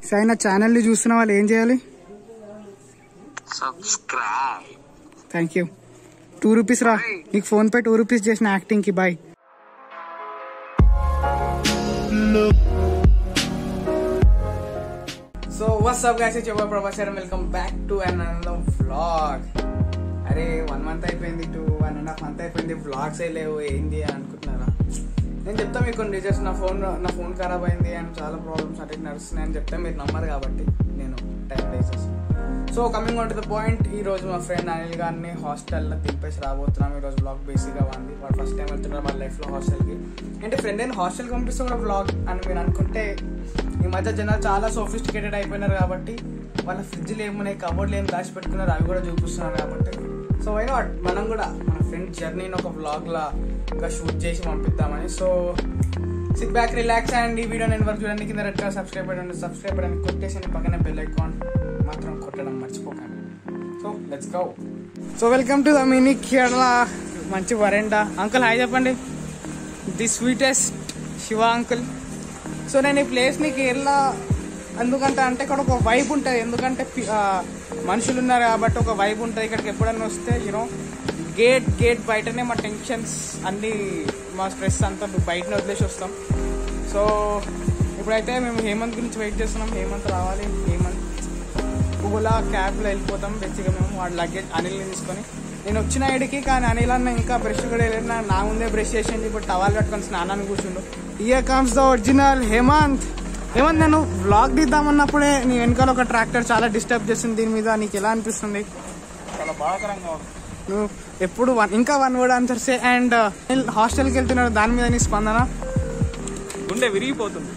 సాయి నా ఛానల్ని చూస్తున్న వాళ్ళు ఏం చేయాలి subscribe thank you two rupees రా నీకు ఫోన్ పే టూ రూపీస్ చేసిన యాక్టింగ్కి bye so what's up guys it's your professor welcome back to an another vlog అరే వన్ మంత్ అయిపోయింది two one and half month అయిపోయింది వ్లాగ్స్ ఏ లేవు ఏంటి అని అనుకుంటున్నారా నేను చెప్తా మీకు కొన్ని రీజన్స్ నా ఫోన్ నా ఫోన్ ఖరాబ్ అయింది అండ్ చాలా ప్రాబ్లమ్స్ అటు నడుస్తున్నాయి అని చెప్తే మీరు నమ్మరు కాబట్టి నేను టైం వేసేసి so coming on to the point ఈ రోజు మా ఫ్రెండ్ అనిల్ గారిని హాస్టల్లో దింపేసి రాబోతున్నాం ఈ రోజు బ్లాగ్ బేసిక్గా ఉంది వాడు ఫస్ట్ టైం వెళ్తున్నారు వాళ్ళ లైఫ్లో హాస్టల్కి అంటే ఫ్రెండ్ అయిన హాస్టల్కి పంపిస్తే కూడా బ్లాగ్ అని మీరు అనుకుంటే ఈ మధ్య జనాలు చాలా సోఫిస్టికేటెడ్ అయిపోయినారు కాబట్టి వాళ్ళ ఫ్రిడ్జ్లు ఏమున్నాయి కబోర్డ్లు ఏం దాచి పెట్టుకున్నారు అవి కూడా చూపిస్తున్నారు కాబట్టి సో అయినా మనం కూడా మన ఫ్రెండ్ జర్నీని ఒక బ్లాగ్ లా ఇంకా షూట్ చేసి పంపిద్దామని so sit back relax and ఈ వీడియో నేను వరకు చూడండి కింద రెడ్ కలర్ సబ్స్క్రైబ్ అయ్యండి సబ్స్క్రైబ్ అని కొట్టేసి పక్కనే బెల్ ఐకాన్ మాత్రం కొట్టడం మర్చిపోకండి so let's go so welcome to the mini Kerala మంచి వరెండా అంకుల్ హాయ్ చెప్పండి the sweetest Shiva uncle so నేను ఈ ప్లేస్ని కేరళ ఎందుకంటే అంటే ఇక్కడ ఒక వైబ్ ఉంటుంది ఎందుకంటే పి- ఆ, మనుషులు ఉన్నారు కాబట్టి ఒక వైబ్ ఉంటుంది ఇక్కడికి ఎప్పుడైనా వస్తే యూనో గేట్ గేట్ బయటనే మా టెన్షన్స్ అన్నీ మా స్ట్రెస్ అంతా బయటనే వదిలేసి వస్తాం సో ఇప్పుడైతే మేము హేమంత్ గురించి వెయిట్ చేస్తున్నాం హేమంత్ రావాలి హేమంత్ ఓలా క్యాబ్లో వెళ్ళిపోతాం బేసిక్గా మేము వాడి లగేజ్ అనిల్ని తీసుకొని నేను వచ్చిన ఐడికి కానీ అనిల్ అన్న ఇంకా బ్రష్ కూడా వెళ్ళిన నా- నా ముందే బ్రష్ చేసింది ఇప్పుడు టవాల్ కట్టుకొని స్నానాన్ని కూర్చుండు here comes the original Hemanth Hemanth నేను వ్లాగ్ తీద్దామన్నప్పుడే నీ వెనకాల ఒక ట్రాక్టర్ చాలా డిస్టర్బ్ చేస్తుంది దీని మీద నీకు ఎలా అనిపిస్తుంది చాలా బాధాకరంగా ఉంది నువ్వు ఎప్పుడు వన్ ఇంకా వన్ వర్డ్ ఆన్సర్సే అండ్ హాస్టల్కి వెళ్తున్నాడు దాని మీద నీ స్పందన గుండె విరిగిపోతుంది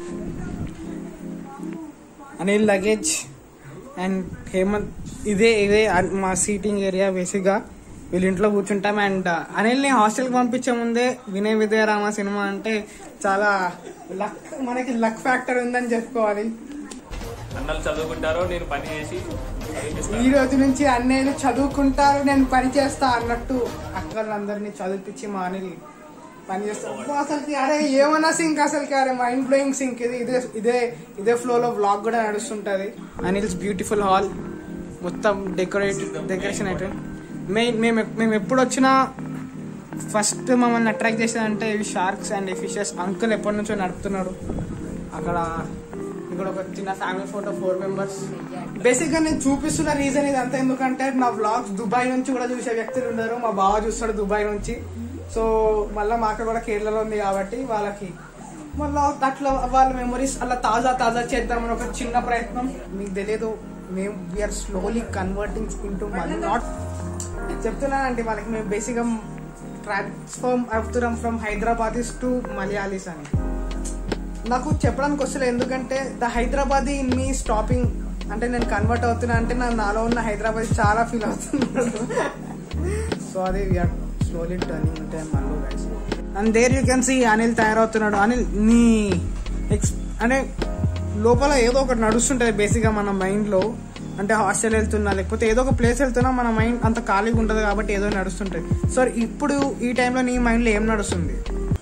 అనిల్ లగేజ్ అండ్ హేమంత్ ఇదే ఇదే అన్- మా సీటింగ్ ఏరియా బేసిక్గా వీళ్ళ ఇంట్లో కూర్చుంటాం అండ్ అనిల్ని హాస్టల్కి పంపించే ముందే వినయ విజయరామ సినిమా అంటే చాలా లక్ మనకి లక్ ఫ్యాక్టర్ ఉందని చెప్పుకోవాలి అన్నలు చదువుకుంటారో నేను పని చేసి ఈ రోజు నుంచి అన్నయ్యలు చదువుకుంటారు నేను పని చేస్తా అన్నట్టు అక్కలందరినీ చదివిపించి మా అనిల్ పని చేస్తాం అబ్బా, అసలుకి అరే ఏమన్నా సింక్ అసలుకి అరే మైండ్ బ్లోయింగ్ సింక్ ఇది ఇదే ఇదే ఇదే ఫ్లో లో బ్లాగ్ కూడా నడుస్తుంటది అనిల్స్ బ్యూటిఫుల్ హాల్ మొత్తం డెకరేట్ డెకరేషన్ అయితే మెయిన్ మేము మేము ఎప్పుడు వచ్చినా ఫస్ట్ మమ్మల్ని అట్రాక్ట్ చేసేదంటే ఇవి షార్క్స్ అండ్ ఈ ఫిషెస్ అంకుల్ ఎప్పటి నుంచో నడుపుతున్నాడు అక్కడ ఇక్కడ ఒక చిన్న family photo four members basic గా నేను చూపిస్తున్న రీజన్ ఇదంతా ఎందుకంటే నా వ్లాగ్స్ దుబాయ్ నుంచి కూడా చూసే వ్యక్తులు ఉన్నారు మా బావ చూస్తాడు దుబాయ్ నుంచి సో మళ్ళీ మా అక్క కూడా కేరళలో ఉంది కాబట్టి వాళ్ళకి మళ్ళీ అట్లా వాళ్ళ మెమరీస్ అలా తాజా తాజా చేద్దామని ఒక చిన్న ప్రయత్నం మీకు తెలియదు మేము వీఆర్ స్లోలీ కన్వర్టింగ్ ఇంటూ మళ్ళీ నాట్ చెప్తున్నానండి వాళ్ళకి మేము బేసిక్గా ట్రాన్స్ఫర్మ్ అవుతున్నాం ఫ్రమ్ హైదరాబాదీస్ టు మలయాళీస్ అని నాకు చెప్పడానికి వస్తలేదు ఎందుకంటే the Hyderabad in me stopping అంటే నేను కన్వర్ట్ అవుతున్నా అంటే నా నాలో ఉన్న హైదరాబాద్ చాలా ఫీల్ అవుతున్నాడు సో అది వీఆర్ స్లోలీ టర్నింగ్ అంటే మనలో guys and there you can see Anil తయారవుతున్నాడు అనిల్ నీ ఎక్స్ అంటే లోపల ఏదో ఒకటి నడుస్తుంటది బేసిక్గా మన మైండ్లో అంటే హాస్టల్ వెళ్తున్నా లేకపోతే ఏదో ఒక ప్లేస్ వెళ్తున్నా మన మైండ్ అంత ఖాళీగా ఉంటుంది కాబట్టి ఏదో నడుస్తుంటుంది సో ఇప్పుడు ఈ టైంలో నీ మైండ్లో ఏం నడుస్తుంది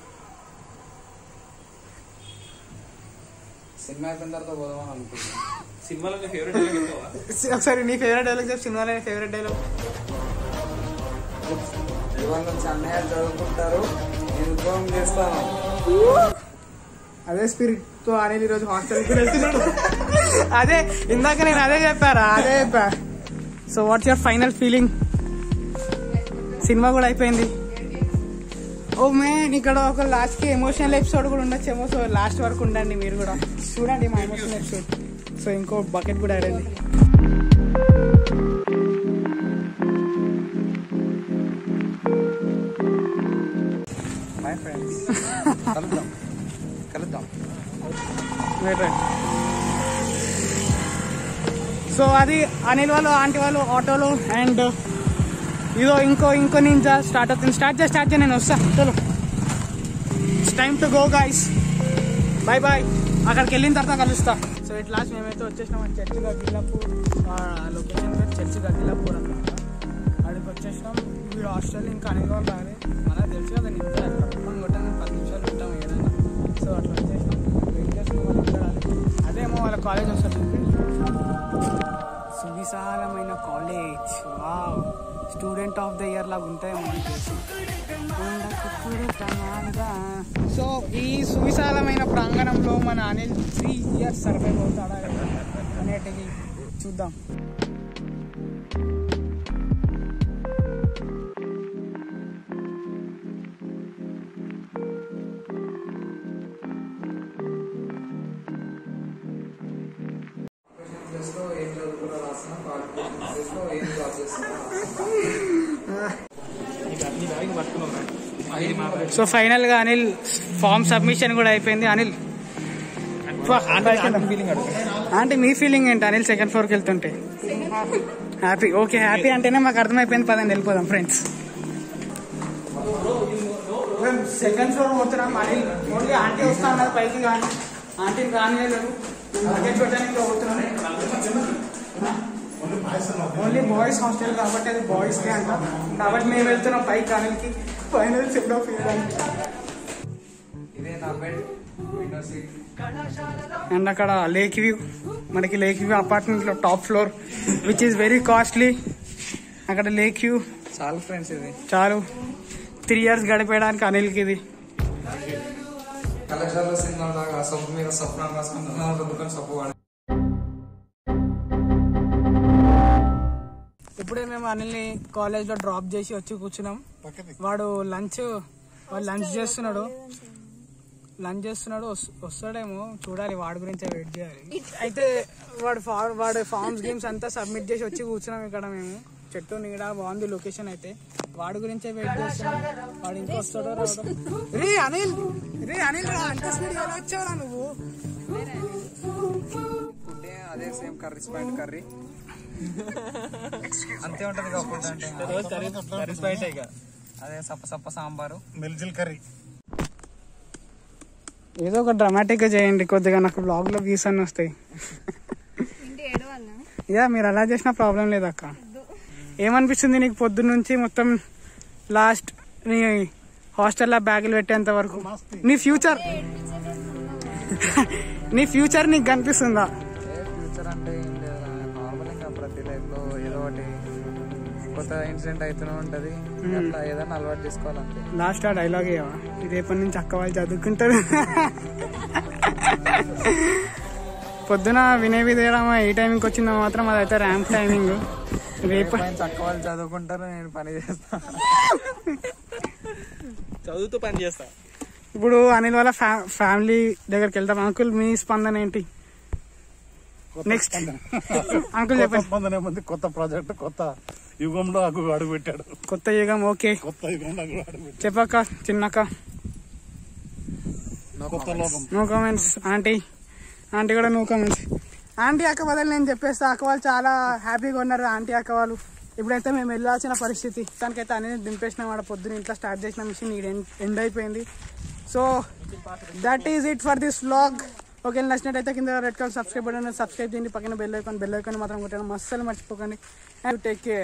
సినిమా అయిపోయిన తర్వాత పోదామని అనుకుంటున్నాను సినిమాలో నీ ఫేవరెట్ వెళ్తావా ఒకసారి నీ ఫేవరెట్ డైలాగ్ చెప్పు సినిమాలో నీ ఫేవరెట్ డైలాగ్ ఇవాళ నుంచి అన్నయ్య చదువుకుంటారు నేను ఉద్యోగం చేస్తాను అదే స్పిరిట్ తో అనేది ఈరోజు హాస్టల్ కి వెళ్తున్నాడు అదే ఇందాక నేను అదే చెప్పారా అదే చెప్పా so what's your final feeling cinema కూడా అయిపోయింది ఓ మేన్ ఇక్కడ ఒక లాస్ట్ కి ఎమోషనల్ ఎపిసోడ్ కూడా ఉండొచ్చేమో సో లాస్ట్ వరకు ఉండండి మీరు కూడా చూడండి మా ఎమోషనల్ ఎపిసోడ్ సో ఇంకో బకెట్ కూడా ఆడండి మై ఫ్రెండ్స్ కలుద్దాం కలుద్దాం సో అది అనిల్ వాళ్ళు ఆంటీ వాళ్ళు ఆటోలో అండ్ ఇదో ఇంకో ఇంకో నింజా స్టార్ట్ అవుతుంది స్టార్ట్ చేసి స్టార్ట్ చేసి నేను వస్తా చలో it's time to go guys bye bye అక్కడికి వెళ్ళిన తర్వాత కలుస్తా సో ఇట్ లాస్ట్ మేమైతే వచ్చేసినాం చర్చ్ గగిలాపూర్ లొకేషన్ పేరు చర్చ్ గగిలాపూర్ అన్నమాట అక్కడికి వచ్చేసినాం వీడు హాస్టల్ ఇంకా అనిల్ వాళ్ళు రాలే మనకు తెలుసు కదా నేను ఇంట్లో ఎక్కడ కొట్టాను పది నిమిషాలు ఉంటాం ఏదైనా సో అట్లా వచ్చేసినాం వెయిట్ చేస్తున్నాం వాళ్ళు ఇక్కడ రాలే. అదేమో వాళ్ళ కాలేజ్ వస్తారు సువిశాలమైన college wow student of the year లాగా ఉంటాయేమో సో ఈ సువిశాలమైన ప్రాంగణంలో మన అనిల్ త్రీ ఇయర్స్ సర్వైవ్ అవుతాడా లేదా అనేటివి చూద్దాం చేస్తూ ఏం చదువుకున్నా రాస్తున్నా క్వాలిఫికేషన్ చేస్తూ ఏం జాబ్ చేస్తున్నా సో ఫైనల్ గా అనిల్ ఫామ్ సబ్మిషన్ కూడా అయిపోయింది అనిల్ అంటే మీ ఫీలింగ్ ఏంటి అనిల్ సెకండ్ ఫ్లోర్కి వెళ్తుంటే హ్యాపీ ఓకే హ్యాపీ అంటేనే మాకు అర్థమైపోయింది పదండి వెళ్ళిపోదాం ఫ్రెండ్స్ సెకండ్ ఫ్లోర్ పోతున్నాం అనిల్ ఓన్లీ ఆంటీ వస్తా అన్నది పైకి కానీ ఆంటీని రానియలేదు లగేజ్ పెట్టడానికి పోతున్నాం ఓన్లీ బాయ్స్ హాస్టల్ కాబట్టి అది బాయ్స్ కి అంట కాబట్టి మేము వెళ్తున్నాం పైకి అనిల్కి ఫైనల్ సెట్ ఆఫ్ చేయడానికి ఇదే నా బెడ్ విండో సీట్ అండ్ అక్కడ లేక్ వ్యూ మనకి లేక్ వ్యూ అపార్ట్మెంట్ లో top floor which is very costly అక్కడ లేక్ వ్యూ చాలు ఫ్రెండ్స్ ఇది చాలు త్రీ ఇయర్స్ గడిపేయడానికి అనిల్కి ఇది కళాశాల సినిమా లాగా సబ్బు మీద సప్నం రాసుకుంటున్నా రుద్దుకొని సబ్బు వాడు ఇప్పుడే మేము అనిల్ని కాలేజ్ లో డ్రాప్ చేసి వచ్చి కూర్చున్నాం వాడు లంచ్ వాడు లంచ్ చేస్తున్నాడు లంచ్ చేస్తున్నాడు వస్- వస్తాడేమో చూడాలి వాడి గురించే వెయిట్ చేయాలి అయితే వాడు ఫా- వాడు ఫార్మ్స్ గేమ్స్ అంతా సబ్మిట్ చేసి వచ్చి కూర్చున్నాం ఇక్కడ మేము చెట్టు నీడ బాగుంది లొకేషన్ అయితే వాడి గురించే వెయిట్ చేస్తున్నాం వాడు ఇంకా వస్తాడో రావడం రే అనిల్ రే అనిల్ రా అంత స్పీడ్ ఎలా వచ్చావురా నువ్వు ఫుడ్ అదే సేమ్ కర్రీ స్పైట్ కర్రీ అంతే ఉంటది ఇక ఫుడ్ అంటే అదే సప్ప సప్ప సాంబారు మిల్జిల్ కర్రీ ఏదో ఒక డ్రామాటిక్ గా చేయండి కొద్దిగా నాకు బ్లాగ్ లో వ్యూస్ అన్ని వస్తాయి ఇంటి ఏడవల్ల యా మీరు అలా చేసినా ప్రాబ్లం లేదు అక్క ఏమనిపిస్తుంది నీకు పొద్దున్న నుంచి మొత్తం లాస్ట్ నీ హాస్టల్లో బ్యాగులు పెట్టేంత వరకు నీ ఫ్యూచర్ నీ ఫ్యూచర్ నీకు కనిపిస్తుందా ఏ ఫ్యూచర్ అంటే ఏం లేదు నార్మల్ ఇంకా ప్రతి లైఫ్ లో ఏదో ఒకటి కొత్త ఇన్సిడెంట్ అవుతూనే ఉంటది అట్లా ఏదైనా అలవాటు చేసుకోవాలంతే లాస్ట్ ఆ డైలాగ్ ఏవా ఇది రేపటి నుంచి అక్క వాళ్ళు చదువుకుంటారు పొద్దున వినే విధేయడం ఏ టైంకి వచ్చిందో మాత్రం అదైతే ర్యాంప్ టైమింగ్ రేపు పైన చక్క వాళ్ళు చదువుకుంటారు నేను పని చేస్తా చదువుతూ పని చేస్తా ఇప్పుడు అనిల్ వాళ్ళ ఫ్యా- ఫ్యామిలీ దగ్గరికి వెళ్తాం అంకుల్ మీ స్పందన ఏంటి నెక్స్ట్ అంకుల్ కొత్త చెప్పండి స్పందన ఏముంది కొత్త ప్రాజెక్ట్ కొత్త యుగంలో అగు అడుగు పెట్టాడు కొత్త యుగం ఓకే కొత్త యుగంలో అడుగు అడుగు పెట్టాడు చెప్పక్క చిన్నక్క కొత్త లోకం నో కామెంట్స్ ఆంటీ ఆంటీ కూడా నో కామెంట్స్ ఆంటీ అక్క బదులు నేను చెప్పేస్తా అక్క వాళ్ళు చాలా హ్యాపీగా ఉన్నారు ఆంటీ అక్క వాళ్ళు ఇప్పుడైతే మేము వెళ్ళాల్సిన పరిస్థితి దానికైతే అనేది దింపేసినాం వాడ పొద్దున ఇంట్లో స్టార్ట్ చేసిన మిషన్ ఈ ఎండ్ అయిపోయింది so that is it for this vlog okay నచ్చినట్టయితే కింద red colour subscribe button subscribe చేయండి పక్కన బెల్ ఐకాన్ బెల్ ఐకాన్ మాత్రం కొట్టడం అస్సలు మర్చిపోకండి అండ్ టేక్ కేర్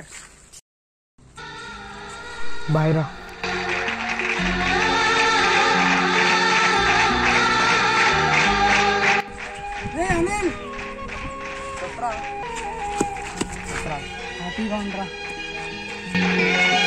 బాయ్ రా రే అనిల్ హ్యాపీగా ఉండరా